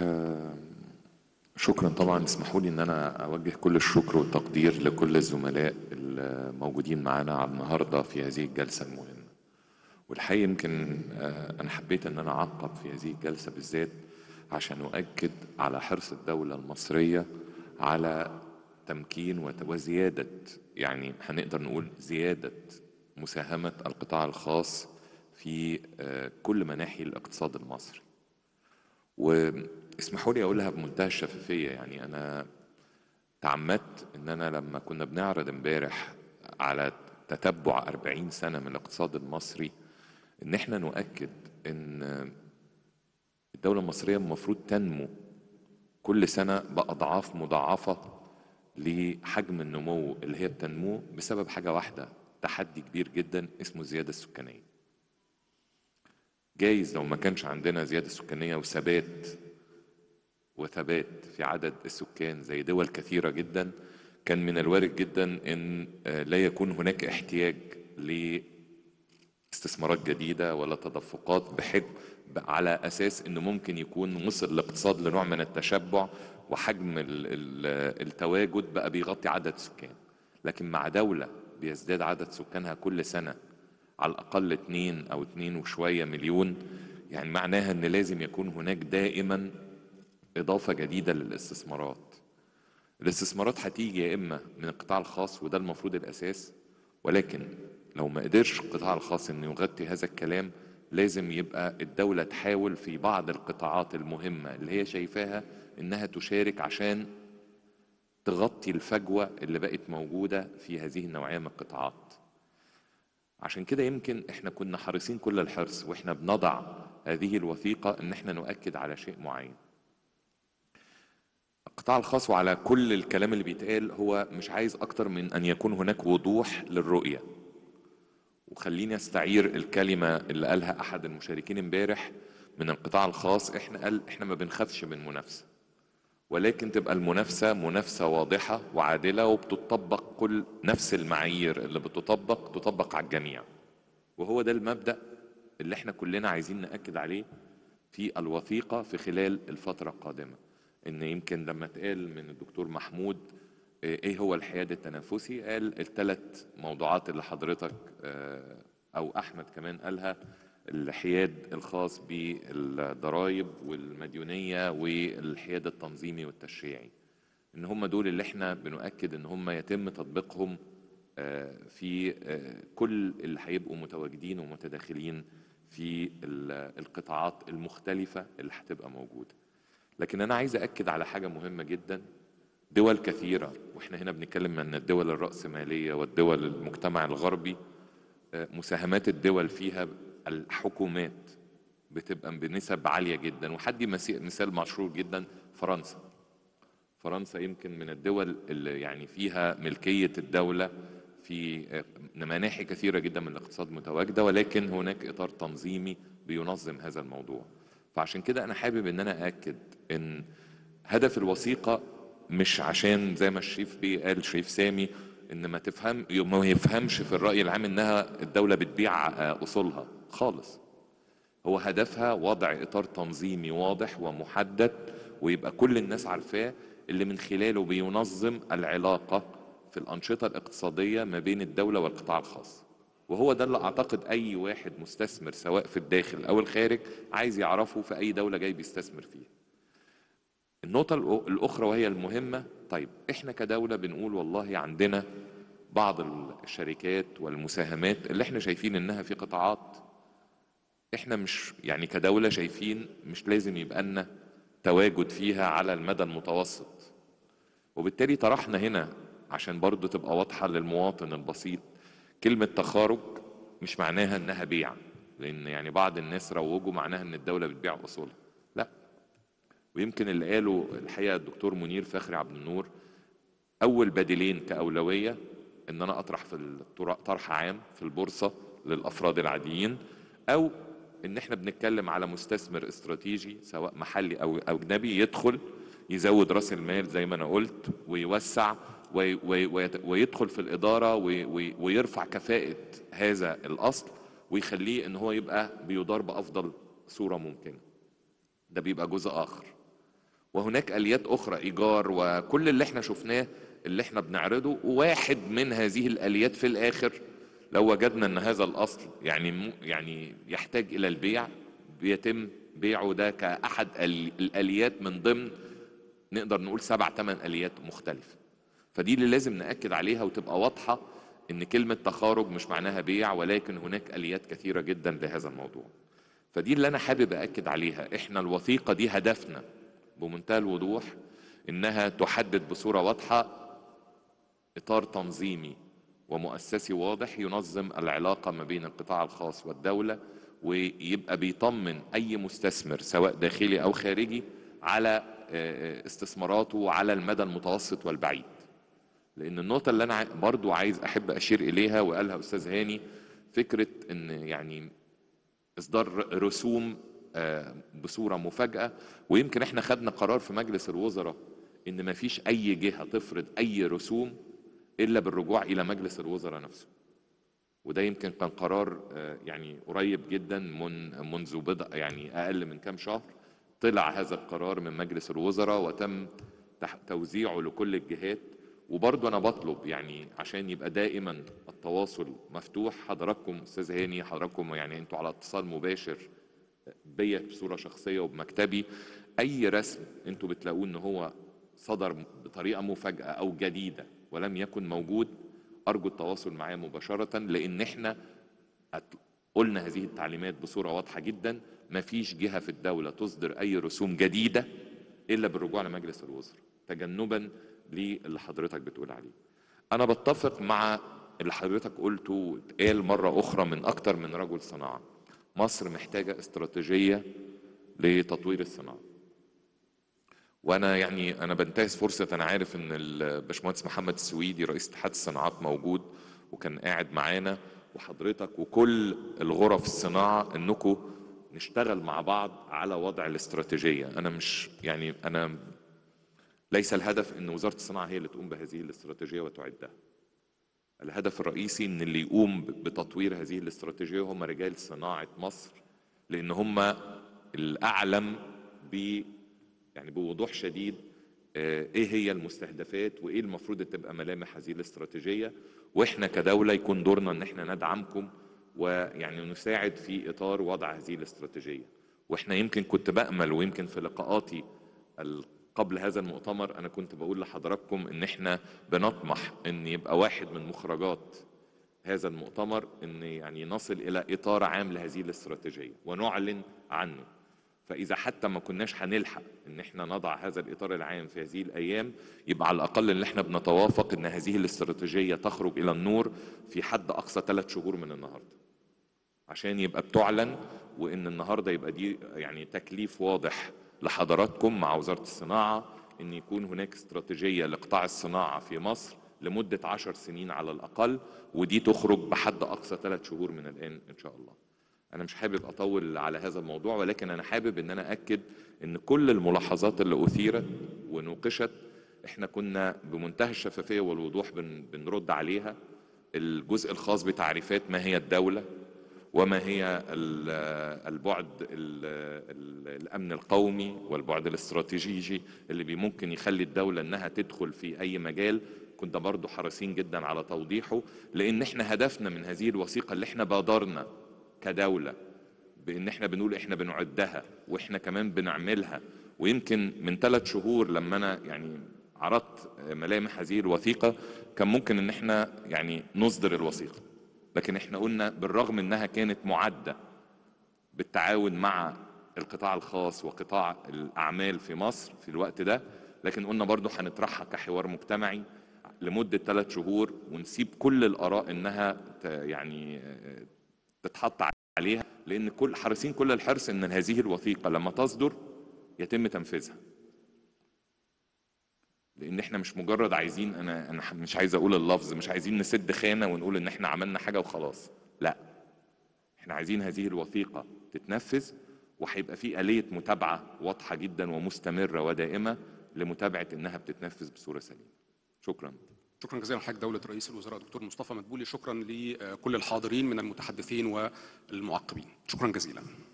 آه، شكرا طبعا اسمحوا لي ان انا اوجه كل الشكر والتقدير لكل الزملاء الموجودين معنا على النهارده في هذه الجلسه المهمه والحقيقه يمكن آه، انا حبيت ان انا اعقب في هذه الجلسه بالذات عشان اؤكد على حرص الدوله المصريه على تمكين وت- وزياده يعني هنقدر نقول زياده مساهمه القطاع الخاص في آه، كل مناحي الاقتصاد المصري واسمحوا لي اقولها بمنتهى الشفافيه يعني انا تعمدت ان انا لما كنا بنعرض امبارح على تتبع 40 سنه من الاقتصاد المصري ان احنا نؤكد ان الدوله المصريه المفروض تنمو كل سنه باضعاف مضاعفه لحجم النمو اللي هي بتنمو بسبب حاجه واحده تحدي كبير جدا اسمه الزياده السكانيه جايز لو ما كانش عندنا زيادة سكانية وثبات وثبات في عدد السكان زي دول كثيرة جدا كان من الوارد جدا ان آه، لا يكون هناك احتياج لاستثمارات جديدة ولا تدفقات بحجم على اساس انه ممكن يكون وصل الاقتصاد لنوع من التشبع وحجم ال- ال- التواجد بقى بيغطي عدد سكان لكن مع دولة بيزداد عدد سكانها كل سنة على الأقل اتنين أو اتنين وشوية مليون يعني معناها أن لازم يكون هناك دائما إضافة جديدة للاستثمارات الاستثمارات هتيجي يا إما من القطاع الخاص وده المفروض الأساس ولكن لو ما قدرش القطاع الخاص أنه يغطي هذا الكلام لازم يبقى الدولة تحاول في بعض القطاعات المهمة اللي هي شايفاها إنها تشارك عشان تغطي الفجوة اللي بقت موجودة في هذه النوعية من القطاعات عشان كده يمكن احنا كنا حريصين كل الحرص واحنا بنضع هذه الوثيقة ان احنا نؤكد على شيء معين القطاع الخاص وعلى كل الكلام اللي بيتقال هو مش عايز اكتر من ان يكون هناك وضوح للرؤية وخليني استعير الكلمة اللي قالها احد المشاركين امبارح من القطاع الخاص احنا قال احنا ما بنخافش من منافسة ولكن تبقى المنافسة منافسة واضحة وعادلة وبتطبق كل نفس المعايير اللي بتطبق تطبق على الجميع وهو ده المبدأ اللي احنا كلنا عايزين نأكد عليه في الوثيقة في خلال الفترة القادمة ان يمكن لما اتقال من الدكتور محمود اه، ايه هو الحياد التنافسي قال الثلاث موضوعات اللي حضرتك اه، او احمد كمان قالها الحياد الخاص بالضرائب والمديونية والحياد التنظيمي والتشريعي ان هم دول اللي احنا بنؤكد ان هم يتم تطبيقهم آه، في آه، كل اللي هيبقوا متواجدين ومتداخلين في ال- القطاعات المختلفة اللي هتبقى موجودة لكن انا عايز اكد على حاجة مهمة جدا دول كثيرة واحنا هنا بنتكلم عن الدول الرأسمالية والدول المجتمع الغربي آه، مساهمات الدول فيها الحكومات بتبقى بنسب عالية جدا وحدي مسي- مثال مشهور جدا فرنسا فرنسا يمكن من الدول اللي يعني فيها ملكية الدولة في مناحي كثيرة جدا من الاقتصاد متواجدة ولكن هناك إطار تنظيمي بينظم هذا الموضوع فعشان كده أنا حابب إن أنا أأكد إن هدف الوثيقة مش عشان زي ما الشريف بيه قال شريف سامي إن ما تفهم ما يفهمش في الرأي العام إنها الدولة بتبيع آه، أصولها خالص هو هدفها وضع اطار تنظيمي واضح ومحدد ويبقى كل الناس عارفاه اللي من خلاله بينظم العلاقه في الانشطه الاقتصاديه ما بين الدوله والقطاع الخاص وهو ده اللي اعتقد اي واحد مستثمر سواء في الداخل او الخارج عايز يعرفه في اي دوله جاي بيستثمر فيها النقطة الأ- الأخرى وهي المهمة طيب إحنا كدولة بنقول والله عندنا بعض الشركات والمساهمات اللي إحنا شايفين إنها في قطاعات احنا مش يعني كدولة شايفين مش لازم يبقى لنا تواجد فيها على المدى المتوسط وبالتالي طرحنا هنا عشان برضو تبقى واضحة للمواطن البسيط كلمة تخارج مش معناها انها بيع لان يعني بعض الناس روجوا معناها ان الدولة بتبيع اصولها لا ويمكن اللي قاله الحقيقة الدكتور منير فخري عبد النور اول بديلين كاولويه ان انا اطرح في الطرق طرح عام في البورصه للافراد العاديين او ان احنا بنتكلم على مستثمر استراتيجي سواء محلي او او اجنبي يدخل يزود راس المال زي ما انا قلت ويوسع وي وي ويت- ويدخل في الاداره وي وي ويرفع كفاءه هذا الاصل ويخليه ان هو يبقى بيدار بافضل صوره ممكنه ده بيبقى جزء اخر وهناك اليات اخرى ايجار وكل اللي احنا شفناه اللي احنا بنعرضه واحد من هذه الاليات في الاخر لو وجدنا ان هذا الاصل يعني م- يعني يحتاج الى البيع بيتم بيعه ده كاحد ال- الاليات من ضمن نقدر نقول سبع ثمان اليات مختلفه فدي اللي لازم ناكد عليها وتبقى واضحه ان كلمه تخارج مش معناها بيع ولكن هناك اليات كثيره جدا لهذا الموضوع فدي اللي انا حابب اكد عليها احنا الوثيقه دي هدفنا بمنتهى الوضوح انها تحدد بصوره واضحه اطار تنظيمي ومؤسسي واضح ينظم العلاقه ما بين القطاع الخاص والدوله ويبقى بيطمن اي مستثمر سواء داخلي او خارجي على آه، استثماراته على المدى المتوسط والبعيد لان النقطه اللي انا ع- برضو عايز احب اشير اليها وقالها استاذ هاني فكره ان يعني اصدار رسوم آه، بصوره مفاجاه ويمكن احنا خدنا قرار في مجلس الوزراء ان ما فيش اي جهه تفرض اي رسوم الا بالرجوع الى مجلس الوزراء نفسه وده يمكن كان قرار آه، يعني قريب جدا من منذ بضع يعني اقل من كام شهر طلع هذا القرار من مجلس الوزراء وتم تح- توزيعه لكل الجهات وبرضه انا بطلب يعني عشان يبقى دائما التواصل مفتوح حضراتكم استاذ هاني حضراتكم يعني انتوا على اتصال مباشر بيا بصوره شخصيه وبمكتبي اي رسم انتوا بتلاقوه ان هو صدر بطريقه مفاجاه او جديده ولم يكن موجود ارجو التواصل معايا مباشره لان احنا أت- قلنا هذه التعليمات بصوره واضحه جدا مفيش جهه في الدوله تصدر اي رسوم جديده الا بالرجوع لمجلس الوزراء تجنبا للي حضرتك بتقول عليه انا بتفق مع اللي حضرتك قلته واتقال مره اخرى من اكتر من رجل صناعه مصر محتاجه استراتيجيه لتطوير الصناعه وانا يعني انا بنتهز فرصه انا عارف ان الباشمهندس محمد السويدي رئيس اتحاد الصناعات موجود وكان قاعد معانا وحضرتك وكل الغرف الصناعه انكم نشتغل مع بعض على وضع الاستراتيجيه انا مش يعني انا ليس الهدف ان وزاره الصناعه هي اللي تقوم بهذه الاستراتيجيه وتعدها الهدف الرئيسي ان اللي يقوم بتطوير هذه الاستراتيجيه هم رجال صناعه مصر لان هم الاعلم ب يعني بوضوح شديد آه، ايه هي المستهدفات وايه المفروض تبقى ملامح هذه الاستراتيجيه واحنا كدوله يكون دورنا ان احنا ندعمكم ويعني نساعد في اطار وضع هذه الاستراتيجيه واحنا يمكن كنت بامل ويمكن في لقاءاتي ال- قبل هذا المؤتمر انا كنت بقول لحضراتكم ان احنا بنطمح ان يبقى واحد من مخرجات هذا المؤتمر ان يعني نصل الى اطار عام لهذه الاستراتيجيه ونعلن عنه فاذا حتى ما كناش هنلحق ان احنا نضع هذا الاطار العام في هذه الايام يبقى على الاقل ان احنا بنتوافق ان هذه الاستراتيجيه تخرج الى النور في حد اقصى ثلاث شهور من النهارده عشان يبقى بتعلن وان النهارده يبقى دي يعني تكليف واضح لحضراتكم مع وزاره الصناعه ان يكون هناك استراتيجيه لقطاع الصناعه في مصر لمده عشر سنين على الاقل ودي تخرج بحد اقصى ثلاث شهور من الان ان شاء الله. انا مش حابب اطول على هذا الموضوع ولكن انا حابب ان انا اكد ان كل الملاحظات اللي اثيرت ونوقشت احنا كنا بمنتهى الشفافيه والوضوح بن بنرد عليها الجزء الخاص بتعريفات ما هي الدوله وما هي ال- البعد ال- ال- الامن القومي والبعد الاستراتيجي اللي بي- ممكن يخلي الدوله انها تدخل في اي مجال كنا برضو حريصين جدا على توضيحه لان احنا هدفنا من هذه الوثيقه اللي احنا بادرنا كدوله بان احنا بنقول احنا بنعدها واحنا كمان بنعملها ويمكن من ثلاث شهور لما انا يعني عرضت ملامح هذه الوثيقه كان ممكن ان احنا يعني نصدر الوثيقه لكن احنا قلنا بالرغم انها كانت معده بالتعاون مع القطاع الخاص وقطاع الاعمال في مصر في الوقت ده لكن قلنا برضو هنطرحها كحوار مجتمعي لمده ثلاث شهور ونسيب كل الاراء انها ت- يعني آه، تتحط عليها لان كل حريصين كل الحرص ان هذه الوثيقه لما تصدر يتم تنفيذها لان احنا مش مجرد عايزين انا انا ح- مش عايز اقول اللفظ مش عايزين نسد خانه ونقول ان احنا عملنا حاجه وخلاص لا احنا عايزين هذه الوثيقه تتنفذ وهيبقى في آلية متابعة واضحة جدا ومستمرة ودائمة لمتابعة انها بتتنفذ بصورة سليمة شكرا شكرا جزيلا لحضرتك دولة رئيس الوزراء دكتور مصطفى مدبولي شكرا لكل الحاضرين من المتحدثين والمعقبين شكرا جزيلا